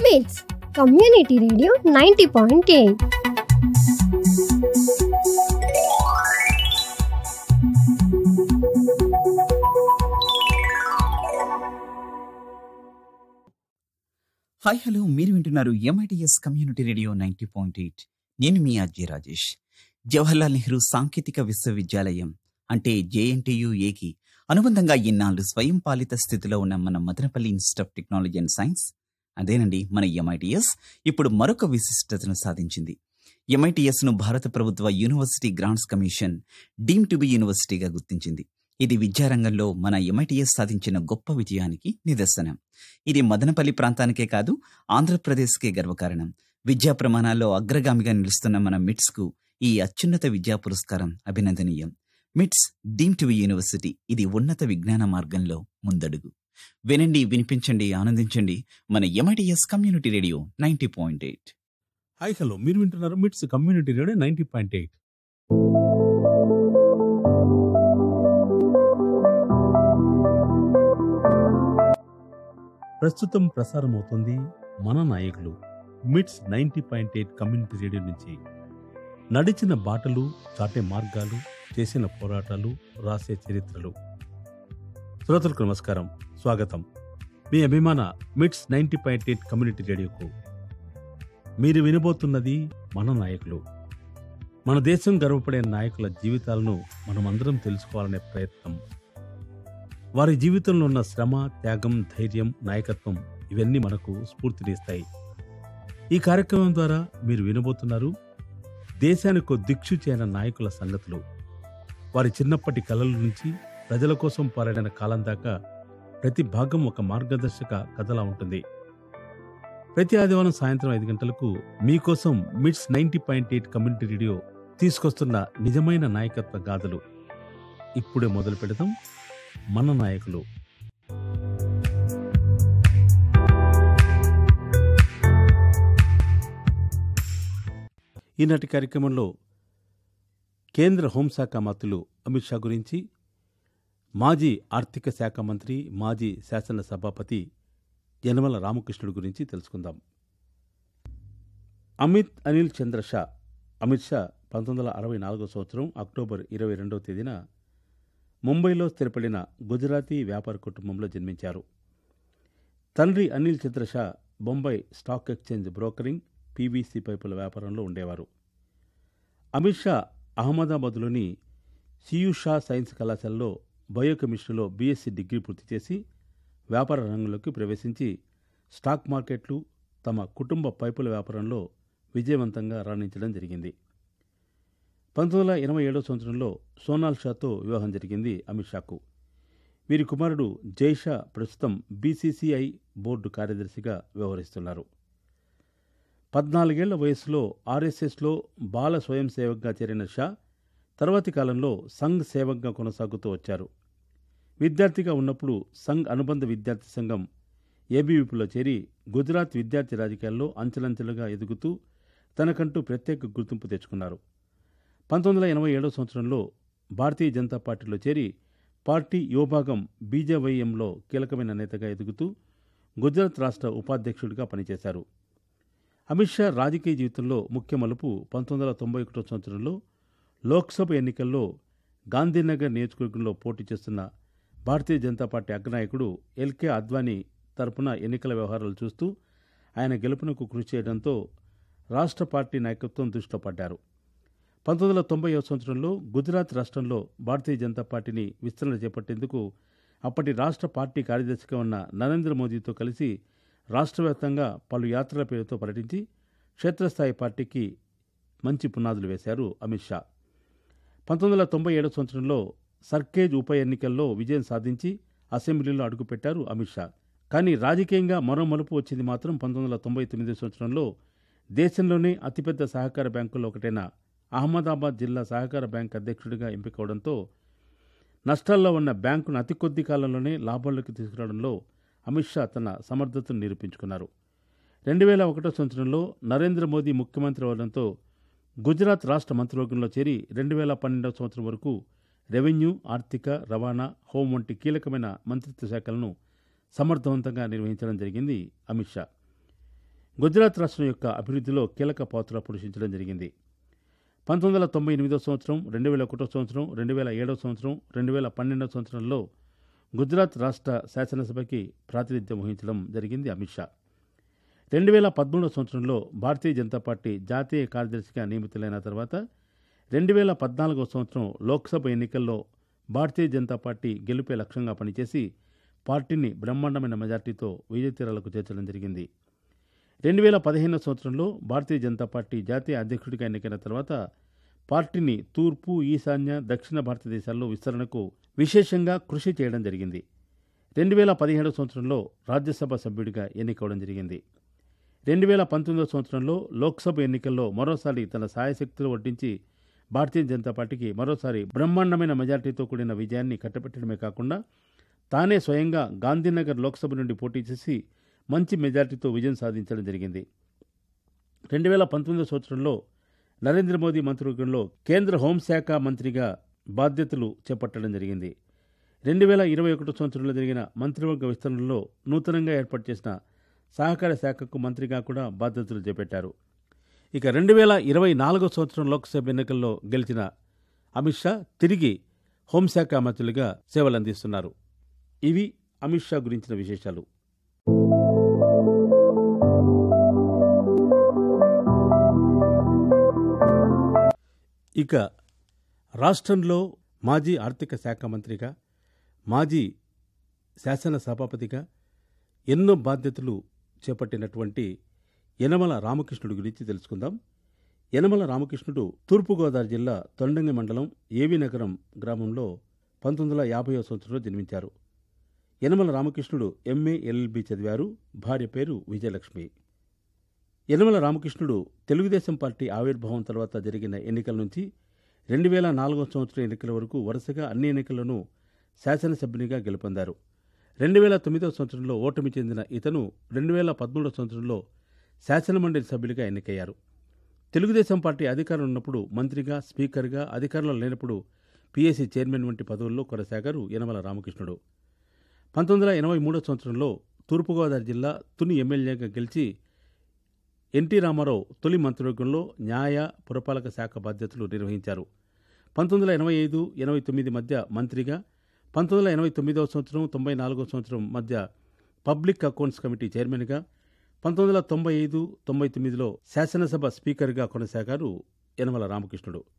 MITS Community Radio 90.8. Hi hello మీరు వింటున్నారు MITS community radio ninety point eight నేను మీ అజయ్ రాజేష్ జవహర్లాల్ నెహ్రూ సాంకేతిక విశ్వవిద్యాలయం అంటే జేఎన్టీయుఏకి అనుబంధంగా ఇన్నాళ్ళు స్వయం పాలిత స్థితిలో ఉన్న మన Madanapalle institute of technology and science అదేనండి మన ఎంఐటిఎస్ ఇప్పుడు మరొక విశిష్టతను సాధించింది ఎంఐటిఎస్ ను భారత ప్రభుత్వ university grants commission deemed to be యూనివర్సిటీగా గుర్తించింది ఇది విద్యారంగంలో మన ఎంఐటిఎస్ సాధించిన గొప్ప విజయానికి నిదర్శనం ఇది మదనపల్లి ప్రాంతానికే కాదు ఆంధ్రప్రదేశ్కే గర్వకారణం విద్యా ప్రమాణాల్లో అగ్రగామిగా నిలుస్తున్న మన మిట్స్ కు ఈ అత్యున్నత విద్యా పురస్కారం అభినందనీయం మిట్స్ డీమ్ టు యూనివర్సిటీ ఇది ఉన్నత విజ్ఞాన మార్గంలో ముందడుగు వినండి వినిపించండి ఆనందించండి మన MITS community radio ninety point eight hi hello మీరు వింటున్నారు MITS community radio ninety point eight ప్రస్తుతం ప్రసారం అవుతుంది మన నాయకులు MITS ninety point eight community radio నుంచి నడిచిన బాటలు చాటే మార్గాలు చేసిన పోరాటాలు రాసే చరిత్రలు శ్రోతలకు నమస్కారం స్వాగతం మీ అభిమాన MITS ninety point eight community రేడియోకు మీరు వినబోతున్నది మన నాయకులు మన దేశం గర్వపడే నాయకుల జీవితాలను మనమందరం తెలుసుకోవాలనే ప్రయత్నం వారి జీవితంలో ఉన్న శ్రమ త్యాగం ధైర్యం నాయకత్వం ఇవన్నీ మనకు స్ఫూర్తినిస్తాయి ఈ కార్యక్రమం ద్వారా మీరు వినబోతున్నారు దేశానికి దిక్షుచి అయిన నాయకుల సంగతులు వారి చిన్నప్పటి కలల నుంచి ప్రజల కోసం పోరాడిన కాలం దాకా ప్రతి భాగం ఒక మార్గదర్శక కథలా ఉంటుంది ప్రతి ఆదివారం సాయంత్రం ఐదు గంటలకు మీకోసం MITS ninety point eight community radio తీసుకొస్తున్న నిజమైన నాయకత్వ గాథలు ఇప్పుడే మొదలు పెడదాం మన నాయకులు ఈనాటి కార్యక్రమంలో కేంద్ర హోంశాఖ మంత్రులు అమిత్ షా గురించి మాజీ ఆర్థిక శాఖ మంత్రి మాజీ శాసన సభాపతి యనమల రామకృష్ణుడు గురించి తెలుసుకుందాం అమిత్ అనిల్ చంద్ర షా అమిత్ షా పంతొమ్మిది వందల అరవై నాలుగో సంవత్సరం అక్టోబర్ ఇరవై రెండవ తేదీన ముంబైలో స్థిరపడిన గుజరాతీ వ్యాపార కుటుంబంలో జన్మించారు తండ్రి Anil Chandra Shah Bombay stock exchange brokering PVC పైపుల వ్యాపారంలో ఉండేవారు అమిత్ షా అహ్మదాబాద్లోని సియు షా సైన్స్ కళాశాలలో బయోకెమిస్ట్రీలో బీఎస్సీ డిగ్రీ పూర్తి చేసి వ్యాపార రంగంలోకి ప్రవేశించి స్టాక్ మార్కెట్లు తమ కుటుంబ పైపుల వ్యాపారంలో విజయవంతంగా రాణించడం జరిగింది పంతొమ్మిది వందల ఎనభై ఏడవ సంవత్సరంలో సోనాల్ షాతో వివాహం జరిగింది అమిత్ షాకు వీరి కుమారుడు జైషా ప్రస్తుతం బీసీసీఐ బోర్డు కార్యదర్శిగా వ్యవహరిస్తున్నారు పద్నాలుగేళ్ల వయసులో ఆర్ఎస్ఎస్లో బాల స్వయం సేవక్గా చేరిన షా తర్వాతి కాలంలో సంఘ్ సేవక్గా కొనసాగుతూ వచ్చారు విద్యార్థిగా ఉన్నప్పుడు సంఘ్ అనుబంధ విద్యార్థి సంఘం ఏబీవీపీలో చేరి గుజరాత్ విద్యార్థి రాజకీయాల్లో అంచెలంచెలుగా ఎదుగుతూ తనకంటూ ప్రత్యేక గుర్తింపు తెచ్చుకున్నారు పంతొమ్మిది వందల ఎనభై ఏడవ సంవత్సరంలో భారతీయ జనతా పార్టీలో చేరి పార్టీ యువభాగం బీజేవైఎంలో కీలకమైన నేతగా ఎదుగుతూ గుజరాత్ రాష్ట్ర ఉపాధ్యక్షుడిగా పనిచేశారు అమిత్ షా రాజకీయ జీవితంలో ముఖ్య మలుపు పంతొమ్మిది వందల తొంభై ఒకటో సంవత్సరంలో లోక్సభ ఎన్నికల్లో గాంధీనగర్ నియోజకవర్గంలో పోటీ చేస్తున్న భారతీయ జనతా పార్టీ అగ్రనాయకుడు ఎల్కే అద్వానీ తరపున ఎన్నికల వ్యవహారాలు చూస్తూ ఆయన గెలుపునకు కృషి చేయడంతో రాష్ట్ర పార్టీ నాయకత్వం దృష్టిలో పడ్డారు పంతొమ్మిది వందల తొంభై సంవత్సరంలో గుజరాత్ రాష్ట్రంలో భారతీయ జనతా పార్టీని విస్తరణ చేపట్టేందుకు అప్పటి రాష్ట్ర పార్టీ కార్యదర్శిగా ఉన్న నరేంద్ర మోదీతో కలిసి రాష్ట్ర వ్యాప్తంగా పలు యాత్రల పేరుతో పర్యటించి క్షేత్రస్థాయి పార్టీకి మంచి పునాదులు వేశారు అమిత్ షా పంతొమ్మిది వందల తొంభై ఏడవ సంవత్సరంలో సర్కేజ్ ఉప ఎన్నికల్లో విజయం సాధించి అసెంబ్లీలో అడుగుపెట్టారు అమిత్ షా కానీ రాజకీయంగా మరో మలుపు వచ్చింది మాత్రం పంతొమ్మిది వందల తొంభై తొమ్మిది సంవత్సరంలో దేశంలోనే అతిపెద్ద సహకార బ్యాంకుల్లో ఒకటైన అహ్మదాబాద్ జిల్లా సహకార బ్యాంక్ అధ్యక్షుడిగా ఎంపికవడంతో నష్టాల్లో ఉన్న బ్యాంకును అతి కొద్ది కాలంలోనే లాభాల్లోకి తీసుకురావడంలో అమిత్ షా తన సమర్థతను నిరూపించుకున్నారు రెండు వేల ఒకటో సంవత్సరంలో నరేంద్ర మోదీ ముఖ్యమంత్రి అవడంతో గుజరాత్ రాష్ట్ర మంత్రివర్గంలో చేరి రెండు వేల పన్నెండవ సంవత్సరం వరకు రెవెన్యూ ఆర్థిక రవాణా హోం వంటి కీలకమైన మంత్రిత్వ శాఖలను సమర్థవంతంగా నిర్వహించడం జరిగింది అమిత్ షా గుజరాత్ రాష్ట్రం యొక్క అభివృద్ధిలో కీలక పాత్ర పోషించడం జరిగింది పంతొమ్మిది వందల తొంభై ఎనిమిదో సంవత్సరం రెండు వేల ఒకటో సంవత్సరం రెండు వేల ఏడో సంవత్సరం రెండు వేల పన్నెండో సంవత్సరంలో గుజరాత్ రాష్ట్ర శాసనసభకి ప్రాతినిధ్యం వహించడం జరిగింది అమిత్ షా రెండు వేల పదమూడో సంవత్సరంలో భారతీయ జనతా పార్టీ జాతీయ కార్యదర్శిగా నియమితులైన తర్వాత రెండు వేల పద్నాలుగో సంవత్సరం లోక్సభ ఎన్నికల్లో భారతీయ జనతా పార్టీ గెలుపే లక్ష్యంగా పనిచేసి పార్టీని బ్రహ్మాండమైన మెజార్టీతో విజయతీరాలకు చేర్చడం జరిగింది రెండు వేల పదిహేనో సంవత్సరంలో భారతీయ జనతా పార్టీ జాతీయ అధ్యక్షుడిగా ఎన్నికైన తర్వాత పార్టీని తూర్పు ఈశాన్య దక్షిణ భారతదేశాల్లో విస్తరణకు విశేషంగా కృషి చేయడం జరిగింది రెండు వేల పదిహేడో సంవత్సరంలో రాజ్యసభ సభ్యుడిగా ఎన్నికవడం జరిగింది రెండు వేల పంతొమ్మిదో సంవత్సరంలో లోక్సభ ఎన్నికల్లో మరోసారి తన సాయశక్తులు వడ్డించి భారతీయ జనతా పార్టీకి మరోసారి బ్రహ్మాండమైన మెజార్టీతో కూడిన విజయాన్ని కట్టబెట్టడమే కాకుండా తానే స్వయంగా గాంధీనగర్ లోక్సభ నుండి పోటీ చేసి మంచి మెజార్టీతో విజయం సాధించడం జరిగింది రెండు వేల పంతొమ్మిదో సంవత్సరంలో నరేంద్ర మోదీ మంత్రివర్గంలో కేంద్ర హోంశాఖ మంత్రిగా బాధ్యతలు చేపట్టడం జరిగింది రెండు వేల ఇరవై ఒకటో సంవత్సరంలో జరిగిన మంత్రివర్గ విస్తరణలో నూతనంగా ఏర్పాటు చేసిన సహకార శాఖకు మంత్రిగా కూడా బాధ్యతలు చేపట్టారు ఇక రెండు వేల ఇరవై నాలుగో సంవత్సరం లోక్సభ ఎన్నికల్లో గెలిచిన అమిత్ షా తిరిగి హోంశాఖ మంత్రులుగా సేవలందిస్తున్నారు ఇవి అమిత్ షా గురించిన విశేషాలు ఇక రాష్ట్రంలో మాజీ ఆర్థిక శాఖ మంత్రిగా మాజీ శాసన సభాపతిగా ఎన్నో బాధ్యతలు చేపట్టినటువంటి యనమల రామకృష్ణుడి గురించి తెలుసుకుందాం యనమల రామకృష్ణుడు తూర్పుగోదావరి జిల్లా తొండంగి మండలం ఏవి నగరం గ్రామంలో పంతొమ్మిది వందల యాభైవ సంవత్సరంలో జన్మించారు యనమల రామకృష్ణుడు ఎంఏ ఎల్ఎల్బి చదివారు భార్య పేరు విజయలక్ష్మి యనమల రామకృష్ణుడు తెలుగుదేశం పార్టీ ఆవిర్భావం తర్వాత జరిగిన ఎన్నికల నుంచి రెండు వేల నాలుగో సంవత్సరం ఎన్నికల వరకు వరుసగా అన్ని ఎన్నికల్లోనూ శాసనసభ్యునిగా గెలుపొందారు రెండు వేల తొమ్మిదవ సంవత్సరంలో ఓటమి చెందిన ఇతను రెండు వేల పదమూడవ సంవత్సరంలో శాసనమండలి సభ్యులుగా ఎన్నికయ్యారు తెలుగుదేశం పార్టీ అధికారం ఉన్నప్పుడు మంత్రిగా స్పీకర్గా అధికారంలో లేనప్పుడు పీఏసీ చైర్మన్ వంటి పదవుల్లో కొనసాగారు యనమల రామకృష్ణుడు పంతొమ్మిది వందల ఎనభై మూడో సంవత్సరంలో తూర్పుగోదావరి జిల్లా తుని ఎమ్మెల్యేగా గెలిచి ఎన్టీ రామారావు తొలి మంత్రివర్గంలో న్యాయ పురపాలక శాఖ బాధ్యతలు నిర్వహించారు పంతొమ్మిది వందల ఎనభై ఐదు ఎనభై తొమ్మిది మధ్య మంత్రిగా పంతొమ్మిది వందల ఎనభై తొమ్మిదవ సంవత్సరం తొంభై నాలుగో సంవత్సరం మధ్య పబ్లిక్ అకౌంట్స్ కమిటీ చైర్మన్గా పంతొమ్మిది వందల తొంభై ఐదు తొంభై తొమ్మిదిలో శాసనసభ స్పీకర్గా కొనసాగారు యనమల రామకృష్ణుడు